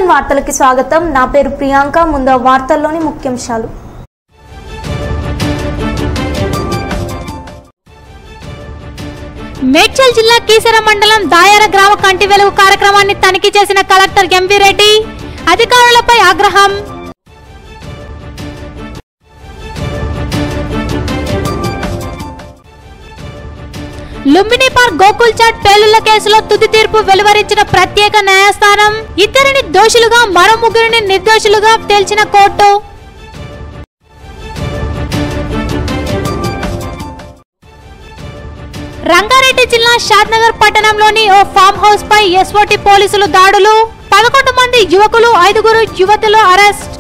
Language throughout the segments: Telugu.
నైన్ వార్తలకి స్వాగతం నా పేరు ప్రియాంక ముందు వార్తల్లోని ముఖ్యాంశాలు మేడ్చల్ జిల్లా కీసర మండలం దాయర గ్రామ కంటి వెలుగు కార్యక్రమాన్ని తనిఖీ చేసిన కలెక్టర్ ఎంవి రెడ్డి అధికారులపై ఆగ్రహం లుంబిని పార్క్ గోకుల్ చాట్ పేలుళ్ల కేసులో తుది తీర్పు వెలువరించిన ప్రత్యేక న్యాయస్థానం ఇద్దరిని దోషులుగా మరో ముగ్గురిని నిర్దోషులుగా తేల్చిన కోర్టు రంగారెడ్డి జిల్లా షాద్నగర్ పట్టణంలోని ఓ ఫామ్ హౌస్ పై ఎస్ఓటి పోలీసులు దాడులు పదకొండు మంది యువకులు ఐదుగురు యువతులు అరెస్ట్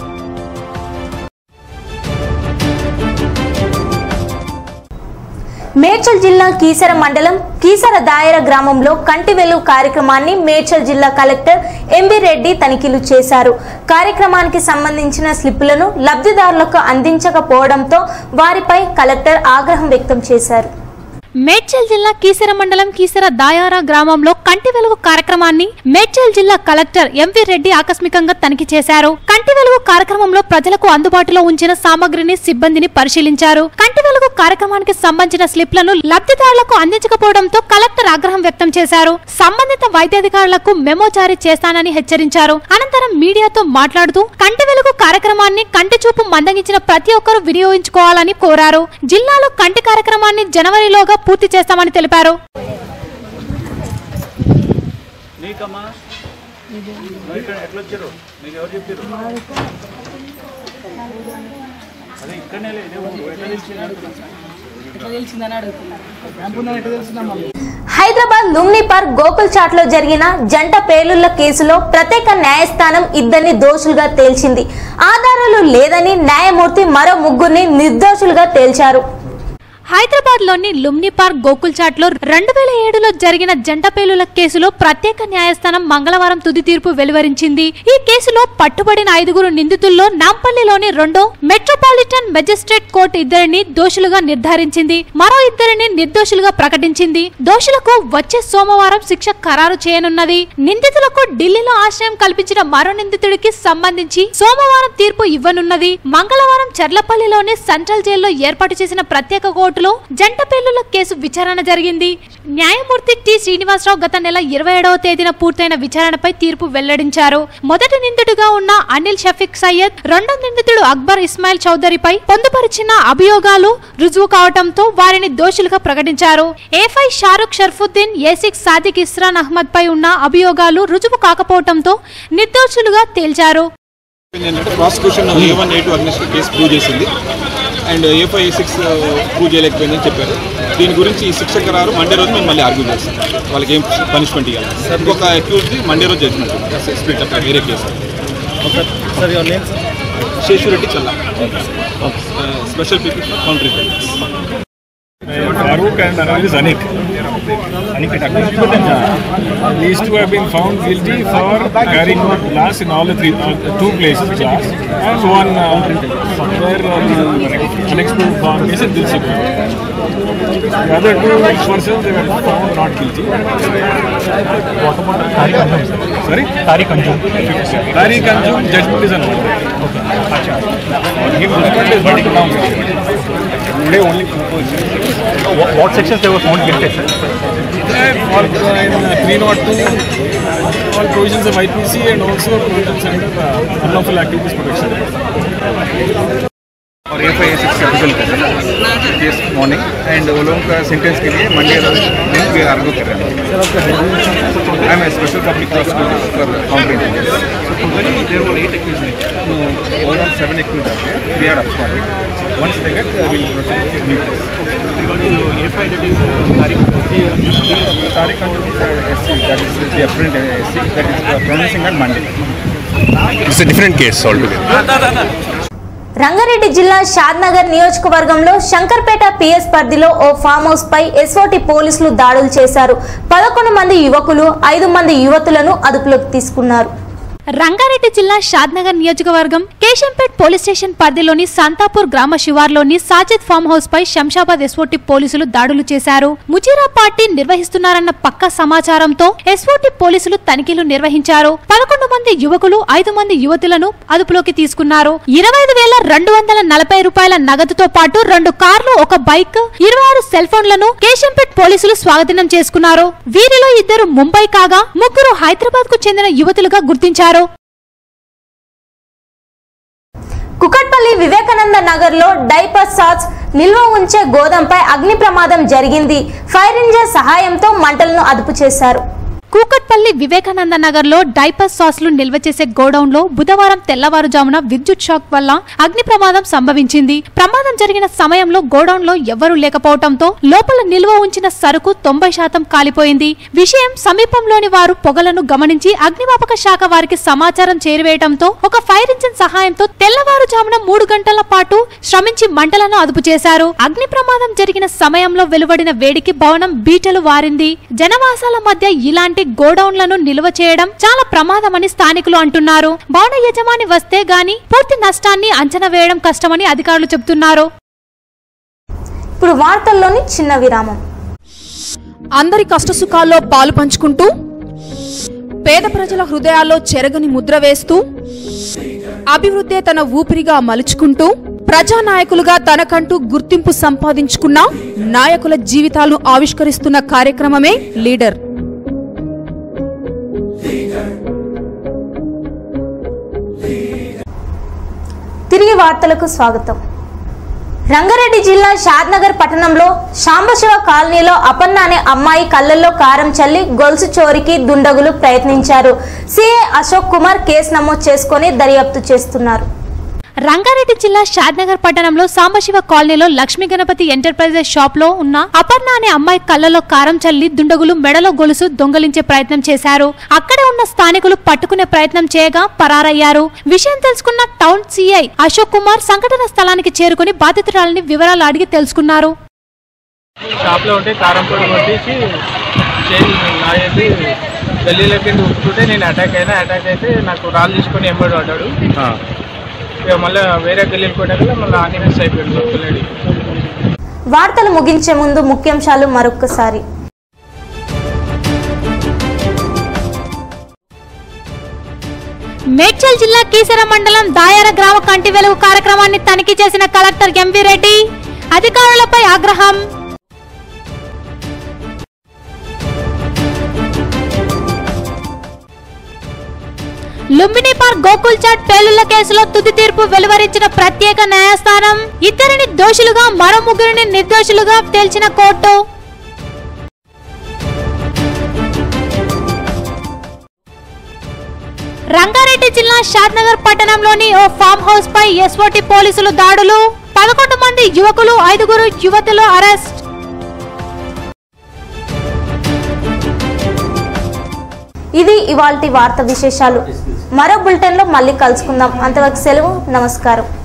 మేడ్చల్ జిల్లా కీసర మండలం కీసర దాయర గ్రామంలో కంటి వెలుగు కార్యక్రమాన్ని మేడ్చల్ జిల్లా కలెక్టర్ ఎంబి రెడ్డి తనిఖీలు చేశారు కార్యక్రమానికి సంబంధించిన స్లిప్పులను లబ్ధిదారులకు అందించకపోవడంతో వారిపై కలెక్టర్ ఆగ్రహం వ్యక్తం చేశారు మేడ్చల్ జిల్లా కీసర మండలం కీసర దాయారా గ్రామంలో కంటి వెలుగు కార్యక్రమాన్ని మేడ్చల్ జిల్లా కలెక్టర్ ఎంవి రెడ్డి ఆకస్మికంగా తనిఖీ చేశారు కంటి వెలుగు కార్యక్రమంలో ప్రజలకు అందుబాటులో ఉంచిన సామగ్రిని సిబ్బందిని పరిశీలించారు కంటి వెలుగు కార్యక్రమానికి సంబంధించిన స్లిప్లను లబ్ధిదారులకు అందించకపోవడంతో కలెక్టర్ ఆగ్రహం వ్యక్తం చేశారు సంబంధిత వైద్యాధికారులకు మెమో జారీ చేస్తానని హెచ్చరించారు అనంతరం మీడియాతో మాట్లాడుతూ కంటి వెలుగు కార్యక్రమాన్ని కంటి చూపు మందగించిన ప్రతి ఒక్కరూ వినియోగించుకోవాలని కోరారు జిల్లాలో కంటి కార్యక్రమాన్ని జనవరిలోగా పూర్తి చేస్తామని తెలిపారు నీకమ్మా నువ్వు ఇక్కడ ఎట్లా వచ్చారు మీకు ఎవరు చెప్పారు అదే ఇక్కడనే లేదు ఎట్లా తెలిసింది హైదరాబాద్ లుమ్ని పార్క్ గోకుల్ చాట్ లో జరిగిన జంట పేలుళ్ల కేసులో ప్రత్యేక న్యాయస్థానం ఇద్దరిని దోషులుగా తేల్చింది ఆధారాలు లేదని న్యాయమూర్తి మరో ముగ్గురిని నిర్దోషులుగా తేల్చారు హైదరాబాద్ లోని లుమ్ని పార్క్ గోకుల్ చాట్ లో రెండు వేల ఏడులో జరిగిన జంట పేలుల కేసులో ప్రత్యేక న్యాయస్థానం మంగళవారం తుది తీర్పు వెలువరించింది ఈ కేసులో పట్టుబడిన ఐదుగురు నిందితుల్లో నాంపల్లిలోని రెండో మెట్రోపాలిటన్ మెజిస్ట్రేట్ కోర్టు ఇద్దరిని దోషులుగా నిర్ధారించింది మరో ఇద్దరిని నిర్దోషులుగా ప్రకటించింది దోషులకు వచ్చే సోమవారం శిక్ష ఖరారు చేయనున్నది నిందితులకు ఢిల్లీలో ఆశ్రయం కల్పించిన మరో నిందితుడికి సంబంధించి సోమవారం తీర్పు ఇవ్వనున్నది మంగళవారం చర్లపల్లిలోని సెంట్రల్ జైల్లో ఏర్పాటు చేసిన ప్రత్యేక కోర్టులో జంట పేలుల కేసు విచారణ జరిగింది న్యాయమూర్తి టి శ్రీనివాసరావు గత నెల ఇరవై ఏడవ తేదీన పూర్తయిన విచారణపై తీర్పు వెల్లడించారు మొదటి నిందితుడిగా ఉన్న అనిల్ షఫీక్ సయ్యద్ రెండో నిందితుడు అక్బర్ ఇస్మాయిల్ చౌదరిపై పొందుపరిచిన అభియోగాలు రుజువు కావడంతో వారిని దోషులుగా ప్రకటించారు A five Shahrukh Sharfuddin A six Sadiq Isran Ahmed పై ఉన్న అభియోగాలు రుజువు కాకపోవడంతో నిర్దోషులుగా తేల్చారు ఏంటంటే prosecution A one A two against case prove చేసింది and A five A six prove చేయలేకపోయిందని చెప్పారు దీని గురించి ఈ శిక్ష ఖరారు మండే రోజు మేము మళ్ళీ ఆర్గ్యూ చేస్తాం వాళ్ళకి ఏం పనిష్మెంట్ ఇవ్వాలి ఇంకొక అక్యూజ్ది మండే రోజు జడ్జ్మెంట్ స్ప్లిట్ అప్ వేరే case sir your name sir Seshu Reddy Challa special people country Farouk and another is Anik. Anik attack. These two have been found guilty for carrying out glass in all the three, all, two places, glass, and one uh, where uh, unexploded bomb case in Dilsip. The other two persons, they were found not guilty. What about Tariq Anjum? Sorry? Tariq Anjum. Tariq Anjum, judgment is announced. Okay. He was judgment is announced. Today only What, what sections they were found guilty, sir? for uh, in uh, 302 all provisions of IPC and also provisions under uh, unlawful activities protection. और F I six result case morning and वो लोगों का सेंटेंस के लिए मंडे दिन भी आर्गो कर रहे हैं I am special public prosecutor for county there were eight accused overall seven accused आते हैं we are up once they get uh, we'll proceed with new case. Tariq Anjum is uh, SC, that is the apparent uh, SC, that is uh, pronouncing on Monday. It's a different case altogether. Rangareddy జిల్లా షాద్నగర్ నియోజకవర్గంలో శంకర్పేట పిఎస్ పరిధిలో ఓ ఫామ్ హౌస్ పై ఎస్ఓటి పోలీసులు దాడులు చేశారు పదకొండు మంది యువకులు ఐదు మంది యువతులను అదుపులోకి తీసుకున్నారు రంగారెడ్డి జిల్లా షాద్నగర్ నియోజకవర్గం కేశంపేట్ పోలీస్ స్టేషన్ పరిధిలోని సంతాపూర్ గ్రామ శివార్లోని సాజిద్ ఫామ్ హౌస్ పై శంషాబాద్ ఎస్ఓటి పోలీసులు దాడులు చేశారు ముజీరా పార్టీ నిర్వహిస్తున్నారన్న పక్క సమాచారంతో ఎస్ఓటి పోలీసులు తనిఖీలు నిర్వహించారు పదకొండు మంది యువకులు ఐదు మంది యువతులను అదుపులోకి తీసుకున్నారు ఇరవై ఐదు వేల రెండు వందల నలభై రూపాయల నగదుతో పాటు రెండు కార్లు ఒక బైక్ ఇరవై ఆరు సెల్ ఫోన్లను కేశంపేట్ పోలీసులు స్వాగతం చేసుకున్నారు వీరిలో ఇద్దరు ముంబై కాగా ముగ్గురు హైదరాబాద్ కు చెందిన యువతులుగా గుర్తించారు కుకట్పల్లి వివేకానంద నగర్ లో డైపర్ సాట్స్ నిల్వ ఉంచే గోదంపై అగ్ని ప్రమాదం జరిగింది ఫైర్ ఇంజన్ సహాయంతో మంటలను అదుపు చేశారు కూకట్పల్లి వివేకానంద నగర్ లో డైపర్ సాస్లు నిల్వ చేసే గోడౌన్ లో బుధవారం తెల్లవారుజామున విద్యుత్ షాక్ వల్ల అగ్ని ప్రమాదం సంభవించింది ప్రమాదం జరిగిన సమయంలో గోడౌన్ లో ఎవ్వరూ లేకపోవడంతో లోపల నిల్వ ఉంచిన సరుకు తొంభై శాతం కాలిపోయింది విషయం సమీపంలోని వారు పొగలను గమనించి అగ్నిమాపక శాఖ వారికి సమాచారం చేరువేయడంతో ఒక ఫైర్ ఇంజిన్ సహాయంతో తెల్లవారుజామున మూడు గంటల పాటు శ్రమించి మంటలను అదుపు చేశారు అగ్ని ప్రమాదం జరిగిన సమయంలో వెలువడిన వేడికి భవనం బీటలు వారింది జనవాసాల మధ్య ఇలాంటి గోడౌన్లను నిల్వ చేయడం చాలా ప్రమాదమని స్థానికులు అంటున్నారు భవన యజమాని వస్తే గాని పూర్తి నష్టాన్ని అంచనా వేయడం కష్టమని అధికారులు చెబుతున్నారు ఇప్పుడు వార్తల్లోని చిన్న విరామం అందరి కష్టసుఖాల్లో పాలు పంచుకుంటూ పేద ప్రజల హృదయాల్లో చెరగని ముద్ర వేస్తూ అభివృద్ధే తన ఊపిరిగా మలుచుకుంటూ ప్రజానాయకులుగా తనకంటూ గుర్తింపు సంపాదించుకున్న నాయకుల జీవితాలను ఆవిష్కరిస్తున్న కార్యక్రమమే లీడర్ తిరిగి వార్తలకు స్వాగతం రంగారెడ్డి జిల్లా షాద్నగర్ పట్టణంలో శాంబశివ కాలనీలో అపన్న అనే అమ్మాయి కళ్ళల్లో కారం చల్లి గొలుసు చోరికి దుండగులు ప్రయత్నించారు సిఐ అశోక్ కుమార్ కేసు నమోదు చేసుకొని దర్యాప్తు చేస్తున్నారు రంగారెడ్డి జిల్లా షాద్నగర్ పట్టణంలో సాంబశివ కాలనీలో లక్ష్మీ గణపతి ఎంటర్ప్రైజెస్ షాప్ లో ఉన్న అపర్ణ అనే అమ్మాయి కళ్ళలో కారం చల్లి దుండగులు మెడలో గొలుసు దొంగలించే ప్రయత్నం చేశారు అక్కడే ఉన్న స్థానికులు పట్టుకునే ప్రయత్నం చేయగా పరారయ్యారు విషయం తెలుసుకున్న టౌన్ సిఐ అశోక్ కుమార్ సంఘటన స్థలానికి చేరుకుని బాధితురాలని వివరాలు అడిగి తెలుసుకున్నారు షాప్లో ఉంటే కారం పొడి కొట్టేసి చేయి నాయది గల్లీలోకి ఉప్పుతుంటే నేను అటాక్ అయినా అటాక్ అయితే నాకు రాళ్ళు తీసుకొని ఎంబడి పడ్డాడు ఇక మళ్ళీ వేరే గల్లీలు కొట్టాక మళ్ళీ ఆని మిస్ అయిపోయాడు దొరకలేడు వార్తలు ముగించే ముందు ముఖ్యాంశాలు మరొక్కసారి మేడ్చల్ జిల్లా కీసర మండలం దాయర గ్రామ కంటి వెలుగు కార్యక్రమాన్ని తనిఖీ చేసిన కలెక్టర్ ఎంవి రెడ్డి అధికారులపై ఆగ్రహం లుంబిని పార్క్ గోకుల్ చాట్ పేలుళ్ల కేసులో తుది తీర్పు వెలువరించిన ప్రత్యేక న్యాయస్థానం ఇద్దరిని దోషులుగా మరో ముగ్గురిని నిర్దోషులుగా తేల్చిన కోర్టు రంగారెడ్డి జిల్లా షాద్నగర్ పట్టణంలోని ఓ ఫామ్ హౌస్ పై ఎస్ఓటి పోలీసులు దాడులు పదకొండు మంది యువకులు ఐదుగురు యువతులు అరెస్ట్ ఇది ఇవాల్టి వార్త విశేషాలు మరో బులెటిన్లో మళ్ళీ కలుసుకుందాం అంతవరకు సెలవు నమస్కారం